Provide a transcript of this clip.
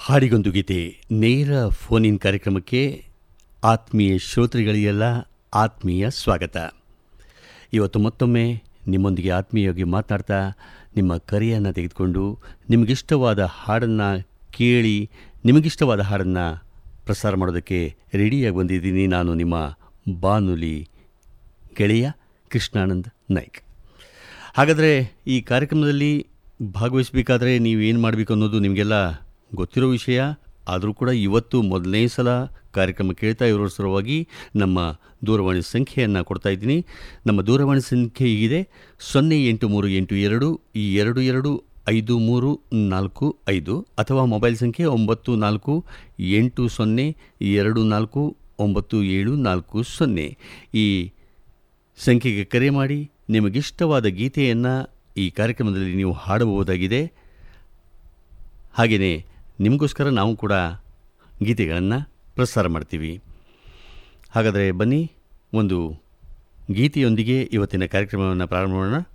ಹಾಡಿಗೊಂದು ಗೀತೆ ನೇರ phone in ಕಾರ್ಯಕ್ರಮಕ್ಕೆ ಆತ್ಮೀಯ ಶ್ರೋತೃಗಳಿಗೆಲ್ಲ ಆತ್ಮೀಯ ಸ್ವಾಗತ ಇವತ್ತು ಮತ್ತೊಮ್ಮೆ ನಿಮ್ಮೊಂದಿಗೆ ಆತ್ಮೀಯವಾಗಿ ಮಾತನಾಡ್ತಾ ನಿಮ್ಮ ಕರೆಯನ್ನು ತೆಗೆದುಕೊಂಡು ನಿಮಗಿಷ್ಟವಾದ ಹಾಡನ್ನು ಕೇಳಿ ನಿಮಗಿಷ್ಟವಾದ ಹಾಡನ್ನು ಪ್ರಸಾರ ಮಾಡೋದಕ್ಕೆ ರೆಡಿಯಾಗಿ ಬಂದಿದ್ದೀನಿ ನಾನು ನಿಮ್ಮ ಬಾನುಲಿ ಗೆಳೆಯ ಕೃಷ್ಣಾನಂದ್ ನಾಯ್ಕ್ ಹಾಗಾದರೆ ಈ ಕಾರ್ಯಕ್ರಮದಲ್ಲಿ ಭಾಗವಹಿಸಬೇಕಾದ್ರೆ ನೀವು ಏನು ಮಾಡಬೇಕು ಅನ್ನೋದು ನಿಮಗೆಲ್ಲ ಗೊತ್ತಿರೋ ವಿಷಯ ಆದರೂ ಕೂಡ ಇವತ್ತು ಮೊದಲನೇ ಸಲ ಕಾರ್ಯಕ್ರಮ ಕೇಳ್ತಾ ಇರೋ ಸಲುವಾಗಿ ನಮ್ಮ ದೂರವಾಣಿ ಸಂಖ್ಯೆಯನ್ನು ಕೊಡ್ತಾ ಇದ್ದೀನಿ ನಮ್ಮ ದೂರವಾಣಿ ಸಂಖ್ಯೆ ಹೀಗಿದೆ ಸೊನ್ನೆ ಎಂಟು ಮೂರು ಎಂಟು ಎರಡು ಈ ಎರಡು ಎರಡು ಐದು ಮೂರು ನಾಲ್ಕು ಐದು ಅಥವಾ ಮೊಬೈಲ್ ಸಂಖ್ಯೆ ಒಂಬತ್ತು ನಾಲ್ಕು ಎಂಟು ಸೊನ್ನೆ ಎರಡು ನಾಲ್ಕು ಒಂಬತ್ತು ಏಳು ನಾಲ್ಕು ಸೊನ್ನೆ ಈ ಸಂಖ್ಯೆಗೆ ಕರೆ ಮಾಡಿ ನಿಮಗಿಷ್ಟವಾದ ಗೀತೆಯನ್ನು ಈ ಕಾರ್ಯಕ್ರಮದಲ್ಲಿ ನೀವು ಹಾಡಬಹುದಾಗಿದೆ ಹಾಗೆಯೇ ನಿಮಗೋಸ್ಕರ ನಾವು ಕೂಡ ಗೀತೆಗಳನ್ನು ಪ್ರಸಾರ ಮಾಡ್ತೀವಿ ಹಾಗಾದರೆ ಬನ್ನಿ ಒಂದು ಗೀತೆಯೊಂದಿಗೆ ಇವತ್ತಿನ ಕಾರ್ಯಕ್ರಮವನ್ನು ಪ್ರಾರಂಭ ಮಾಡೋಣ